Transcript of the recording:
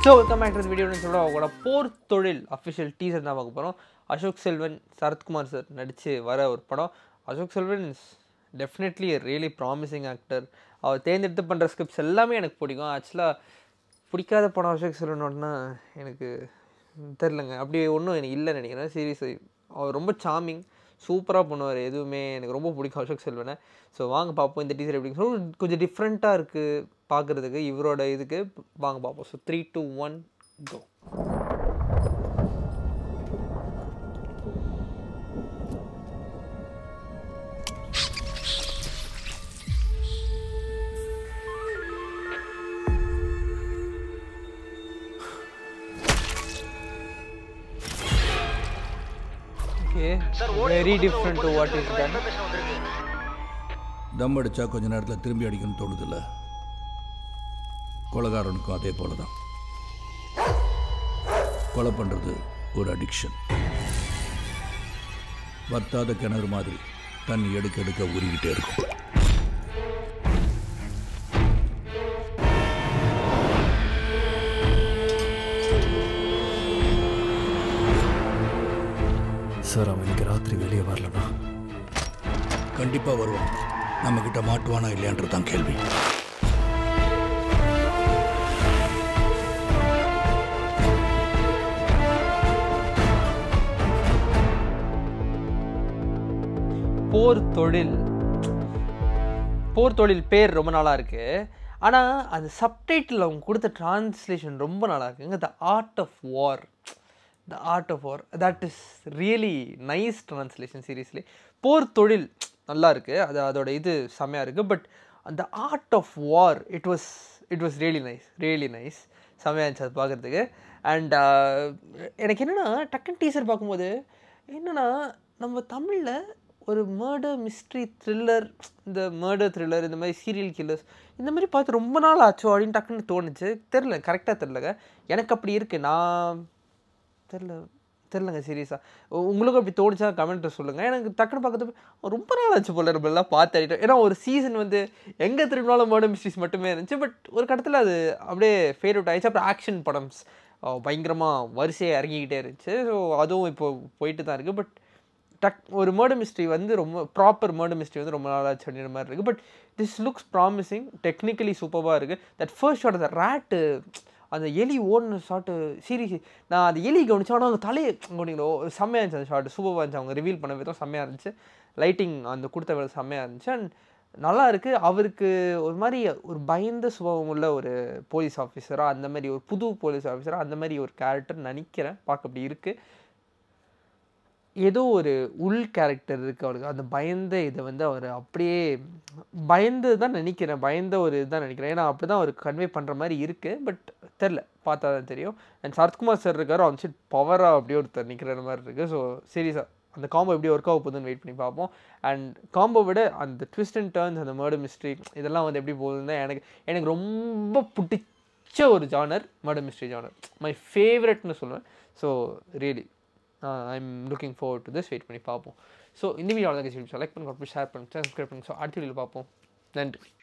so welcome back to video சொல்ல அவங்களோட போர் தொழில் அஃபிஷியல் டீசர் தான் பார்க்க போகிறோம் அசோக் செல்வன் சரத்குமார் சார் நடித்து வர ஒரு படம் Ashok Selvan is definitely really promising actor அவர் தேர்ந்தெடுத்து பண்ணுற ஸ்கிரிப்ட்ஸ் எல்லாமே எனக்கு பிடிக்கும் ஆக்சுவலாக பிடிக்காத படம் அசோக் செல்வனோடனா எனக்கு தெரிலங்க அப்படி ஒன்றும் எனக்கு இல்லைன்னு நினைக்கிறேன் சீரியஸ் அவர் ரொம்ப சாமிங் சூப்பராக பண்ணுவார் எதுவுமே எனக்கு ரொம்ப பிடிக்கும் அசோக் செல்வனை ஸோ வாங்க பார்ப்போம் இந்த டீசர் எப்படி சொல்லி கொஞ்சம் டிஃப்ரெண்ட்டாக இருக்குது பார்க்குறதுக்கு இவரோட இதுக்கு வாங்க பார்ப்போம் so three two one go okay very different to what is done தம் அடிச்சா கொஞ்ச நேரத்தில் திரும்பி அடிக்கணும்னு தோணுதில்ல கொலைகாரனுக்கும் அதே போல தான் கொலை பண்ணுறது ஒரு அடிக்ஷன் வத்தாத கிணறு மாதிரி தண்ணி எடுக்க எடுக்க உருகிட்டே இருக்கும் சார் அவன் இன்னைக்கு ராத்திரி வெளியே வரலனா கண்டிப்பாக வருவான் நம்மக்கிட்ட மாட்டுவானா இல்லையான்றது தான் கேள்வி போர் தொழில் போர் தொழில் பேர் ரொம்ப நாளாக இருக்குது ஆனால் அந்த சப்டைட்டில் அவங்க கொடுத்த டிரான்ஸ்லேஷன் ரொம்ப நல்லா இருக்குங்க the art of war the art of war that is really nice translation seriously போர் தொழில் நல்லா இருக்குது அது அதோட இது செம்மையாக இருக்குது பட் அந்த art of war it was it was really nice really nice செம்மையாக இருந்துச்சு அது பார்க்குறதுக்கு அண்ட் எனக்கு என்னென்னா டக்குன்னு டீசர் பார்க்கும்போது என்னென்னா நம்ம தமிழில் ஒரு மர்டர் மிஸ்ட்ரி த்ரில்லர் இந்த மர்டர் த்ரில்லர் இந்த மாதிரி சீரியல் கில்லர்ஸ் இந்த மாதிரி பார்த்து ரொம்ப நாள் ஆச்சோ அப்படின்னு டக்குன்னு தோணுச்சு தெரில கரெக்டாக தெரிலங்க எனக்கு அப்படி இருக்குது நான் தெரில தெரிலங்க சீரியஸாக உங்களுக்கும் அப்படி தோணுச்சா கமெண்ட்டில் சொல்லுங்கள் எனக்கு டக்குன்னு பார்க்கறது ரொம்ப நாள் ஆச்சு போல நம்ம எல்லாம் பார்த்து ஏன்னா ஒரு சீசன் வந்து எங்கே திரும்பினாலும் மர்டர் மிஸ்ட்ரிஸ் மட்டுமே இருந்துச்சு பட் ஒரு கட்டத்தில் அது அப்படியே ஃபேர் அவுட் ஆயிடுச்சு அப்புறம் ஆக்ஷன் படம்ஸ் பயங்கரமாக வரிசையாக இறங்கிக்கிட்டே இருந்துச்சு ஸோ அதுவும் இப்போ போயிட்டு தான் இருக்குது பட் டக் ஒரு மர்டர் மிஸ்ட்ரி வந்து ரொம்ப ப்ராப்பர் மர்டர் மிஸ்ட்ரி வந்து ரொம்ப நாளாச்சு அப்படின்ற மாதிரி இருக்குது but this looks promising technically சூப்பராக இருக்குது தட் ஃபர்ஸ்ட் ஷாட் அந்த ரேட்டு அந்த எலி ஓடின ஷாட்டு சீரியஸ் நான் அந்த எலி கவனிச்சேன் ஆனால் அவங்க தலையை கவனிங்களோ செம்மையாக இருந்துச்சு அந்த ஷாட் சூப்பராக இருந்துச்சு அவங்க ரிவீல் பண்ண விதம் செம்மையாக இருந்துச்சு லைட்டிங் அந்த கொடுத்த வேலை செம்மையாக இருந்துச்சு அண்ட் நல்லா இருக்குது அவருக்கு ஒரு மாதிரி ஒரு பயந்த சுபாவம் உள்ள ஒரு போலீஸ் ஆஃபீஸராக அந்த மாதிரி ஒரு புது போலீஸ் ஆஃபீஸராக அந்த மாதிரி ஒரு கேரக்டர் நினைக்கிறேன் பார்க்க அப்படி இருக்குது ஏதோ ஒரு உள் கேரக்டர் இருக்குது அவருக்கு அந்த பயந்த இதை வந்து அவர் அப்படியே பயந்து தான் நினைக்கிறேன் பயந்த ஒரு இதுதான் நினைக்கிறேன் ஏன்னா அப்படி தான் அவர் கன்வே பண்ணுற மாதிரி இருக்குது பட் தெரில பார்த்தா தான் தெரியும் அண்ட் சரத்குமார் சார் இருக்கார் அவன் சைட் பவராக அப்படியே ஒருத்தர் நிற்கிற மாதிரி இருக்குது ஸோ சீரியஸாக அந்த காம்போ எப்படி ஒர்க் ஆக போகுதுன்னு வெயிட் பண்ணி பார்ப்போம் அண்ட் காம்போ விட அந்த ட்விஸ்ட் அண்ட் டர்ன்ஸ் அந்த மர்டர் மிஸ்ட்ரி இதெல்லாம் வந்து எப்படி போகுதுன்னு எனக்கு எனக்கு ரொம்ப பிடிச்ச ஒரு genre murder mystery genre my ஃபேவரட்னு சொல்லுவேன் so really I'm looking forward to this wait பண்ணி பார்ப்போம் ஸோ இந்த வீடியோ தான் செலக்ட் பண்ணி ஷேர் பண்ணி சப்ஸ்கிரைப் பண்ணி ஸோ அடுத்த வீடியோவில் பார்ப்போம் நன்றி